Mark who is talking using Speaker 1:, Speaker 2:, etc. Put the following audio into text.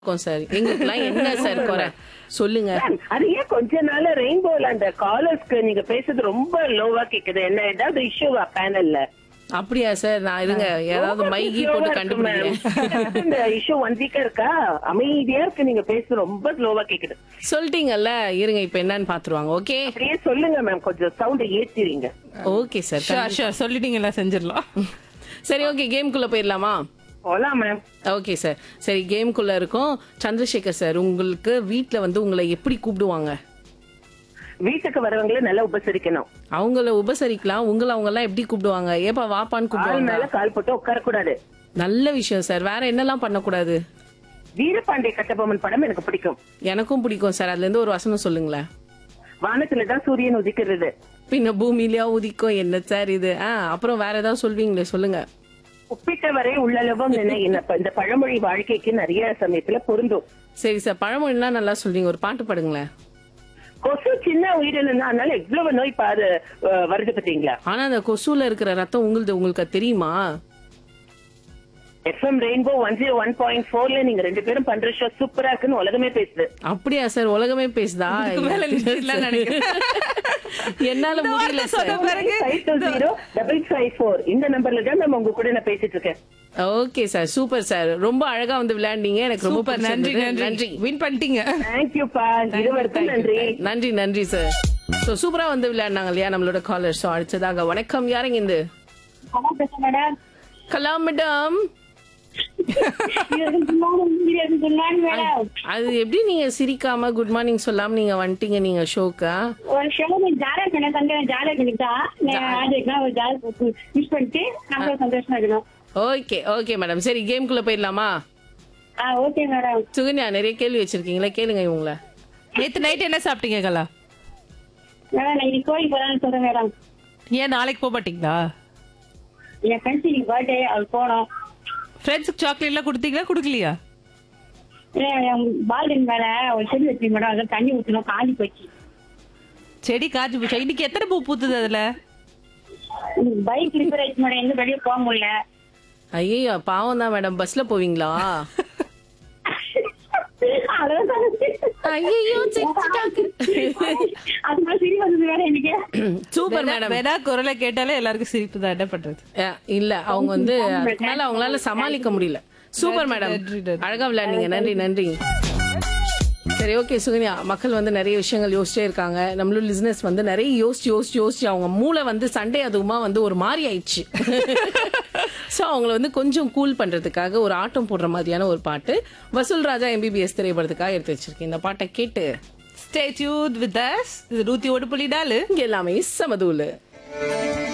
Speaker 1: இருக்கும் சார் எங்களுக்குலாம் என்ன சார் குறை சொல்லுங்க
Speaker 2: மேம், அது ஏன் கொஞ்ச நாள் ரெயின்போல அந்த காலர்ஸ்க்கு நீங்க பேசுறது ரொம்ப லோவா கேக்குது என்ன ஏதாவது இஷ்யூவா பேனல்ல
Speaker 1: அப்படியா சார் நான் இருங்க ஏதாவது மைகி போட்டு கண்டுபிடிக்கிறேன்
Speaker 2: இந்த இஷ்யூ ஒன் வீக்கா இருக்கா அமைதியா இருக்கு நீங்க பேசுறது ரொம்ப ஸ்லோவா கேக்குது
Speaker 1: சொல்லிட்டீங்கல்ல இருங்க இப்ப என்னன்னு பாத்துருவாங்க ஓகே
Speaker 2: அப்படியே சொல்லுங்க மேம் கொஞ்சம் சவுண்ட் ஏத்திறீங்க
Speaker 1: ஓகே சார்
Speaker 3: ஷோர் ஷோர் சொல்லிட்டீங்களா செஞ்சிடலாம்
Speaker 1: சரி ஓகே கேம்குள்ள போயிடலாமா
Speaker 2: போலாம் மேம்
Speaker 1: ஓகே சார் சரி கேம்குள்ள இருக்கோம் சந்திரசேகர் சார் உங்களுக்கு வீட்ல வந்து உங்களை எப்படி கூப்பிடுவாங்க
Speaker 2: வீட்டுக்கு வரவங்கள நல்லா உபசரிக்கணும்
Speaker 1: அவங்கள உபசரிக்கலாம் உங்களை அவங்க எல்லாம் எப்படி கூப்பிடுவாங்க ஏப்பா வாப்பான்னு
Speaker 2: கால்
Speaker 1: கூப்பிடுவாங்க
Speaker 2: மேல கால் போட்டு உட்கார கூடாது
Speaker 1: நல்ல விஷயம் சார் வேற என்னெல்லாம் பண்ணக்கூடாது
Speaker 2: வீரபாண்டிய கட்டபொம்மன் படம் எனக்கு பிடிக்கும்
Speaker 1: எனக்கும் பிடிக்கும் சார் அதுல இருந்து ஒரு வசனம் சொல்லுங்களேன்
Speaker 2: வானத்துலதான் சூரியன் உதிக்கிறது
Speaker 1: பின்ன பூமியிலயா உதிக்கும் என்ன சார் இது ஆ அப்புறம் வேற ஏதாவது சொல்வீங்களே சொல்லுங்க
Speaker 2: உப்பிட்ட வரை உள்ளளவும் நினை இந்த இந்த பழமொழி வாழ்க்கைக்கு நிறைய சமயத்துல பொருந்தும்
Speaker 1: சரி சார் பழமொழிலாம் நல்லா சொல்றீங்க ஒரு பாட்டு பாடுங்களேன்
Speaker 2: கொசு சின்ன உயிரினம் அதனால எவ்வளவு நோய் பாரு அஹ், வருது பாத்தீங்களா
Speaker 1: ஆனா அந்த கொசுல இருக்கிற ரத்தம் உங்களுது உங்களுக்கு அது தெரியுமா
Speaker 2: FM rainbow one zero one point ஃபோர்ல நீங்க ரெண்டு பேரும் பண்ற ஷோ சூப்பரா இருக்குன்னு உலகமே பேசுது
Speaker 1: அப்படியா சார் உலகமே பேசுதா
Speaker 3: மேல நிறுத்திடலாம்னு நினைக்கிறேன்.
Speaker 1: என்னால
Speaker 3: இந்த
Speaker 1: முடியல
Speaker 3: வார்த்தை
Speaker 1: சார்
Speaker 3: சொன்ன பிறகு
Speaker 2: five two zero double five four இந்த நம்பர்ல தான் நம்ம உங்க கூட நான் பேசிட்டு இருக்கேன்
Speaker 1: ஓகே சார் சூப்பர் சார் ரொம்ப அழகா வந்து விளையாண்டீங்க எனக்கு ரொம்ப
Speaker 3: சூப்பர் நன்றி
Speaker 1: பிடிச்சிருந்தது.
Speaker 3: நன்றி வின் பண்ணிட்டீங்க
Speaker 2: தேங்க்யூ பா இருவருக்கும் நன்றி
Speaker 1: நன்றி நன்றி சார் சோ சூப்பரா வந்து விளையாடினாங்க இல்லையா நம்மளோட காலர் ஸோ அடுத்ததாக வணக்கம் யாருங்க இந்த
Speaker 2: மேடம்
Speaker 1: கலாம் மேடம்
Speaker 2: மேடம்
Speaker 1: அது எப்படி நீங்க சிரிக்காம குட் மார்னிங் சொல்லாம நீங்க வந்துட்டீங்க நீங்க ஷோக்கா
Speaker 4: ஒரு ஷோ ஜாலியா இருக்கணும் சண்டே ஜாலியா பண்ணிட்டா ஆஜிக்கலாம் ஒரு ஜாலி மிஸ் பண்ணிட்டு நம்ம சந்தோஷமா இருக்கணும்
Speaker 1: ஓகே ஓகே மேடம் சரி கேம்குள்ள போயிடலாமா
Speaker 4: ஆ ஓகே மேடம்
Speaker 1: சுகன்யா நிறைய கேள்வி வச்சிருக்கீங்களா கேளுங்க இவங்கள
Speaker 3: நேத்து நைட் என்ன சாப்பிட்டீங்க கலா
Speaker 4: மேடம் நான் இன்னைக்கு கோயில் போறான்னு சொல்றேன் மேடம்
Speaker 3: ஏன் நாளைக்கு போக மாட்டீங்களா
Speaker 4: என் ஃப்ரெண்ட்ஸ் இன்னைக்கு பர்த்டே அது போனோம்
Speaker 3: ஃப்ரெண்ட்ஸுக்கு சாக்லேட் எல்லாம் கொடுத்தீங்களா கொடுக்கலையா
Speaker 4: பால்டின் மேல ஒரு செடி வச்சு மேடம் அதில் தண்ணி ஊற்றணும் காஞ்சி போச்சு
Speaker 3: செடி காய்ச்சி போச்சா இன்னைக்கு எத்தனை பூ பூத்துது அதுல
Speaker 4: பைக் ரிப்பேர் ஆயிடுச்சு மேடம் எங்க வெளியே போக முடியல
Speaker 1: ஐயோ பாவம் தான் மேடம் பஸ்ல போவீங்களா
Speaker 4: அதான்
Speaker 1: ஐயோ
Speaker 4: அதுக்குள்ள சிரி வந்தது வேற எனக்கு
Speaker 1: சூப்பர் மேடம்
Speaker 3: வேணா குரலை கேட்டாலே எல்லாருக்கும் சிரிப்பு தான் என்ன பண்றது
Speaker 1: இல்ல அவங்க வந்து அதுக்கு மேல அவங்களால சமாளிக்க முடியல சூப்பர் மேடம்
Speaker 3: நன்றி, நன்றி.
Speaker 1: அழகா விளையாடுங்க நன்றி நன்றி சரி ஓகே சுகன்யா மக்கள் வந்து நிறைய விஷயங்கள் யோசிச்சே இருக்காங்க நம்மளும் பிசினஸ் வந்து நிறைய யோசிச்சு யோசிச்சு யோசிச்சு அவங்க மூளை வந்து சண்டே அதுவுமா வந்து ஒரு மாதிரி ஆயிடுச்சு ஸோ அவங்கள வந்து கொஞ்சம் கூல் பண்றதுக்காக ஒரு ஆட்டம் போடுற மாதிரியான ஒரு பாட்டு வசூல் ராஜா எம்பிபிஎஸ் திரைப்படத்துக்காக எடுத்து வச்சிருக்கேன் இந்த பாட்டை கேட்டு
Speaker 3: ஸ்டே டியூன் வித் அஸ் இது நூத்தி ஒன்று புள்ளி நாலு
Speaker 1: இங்க எல்லாமே சமதூலு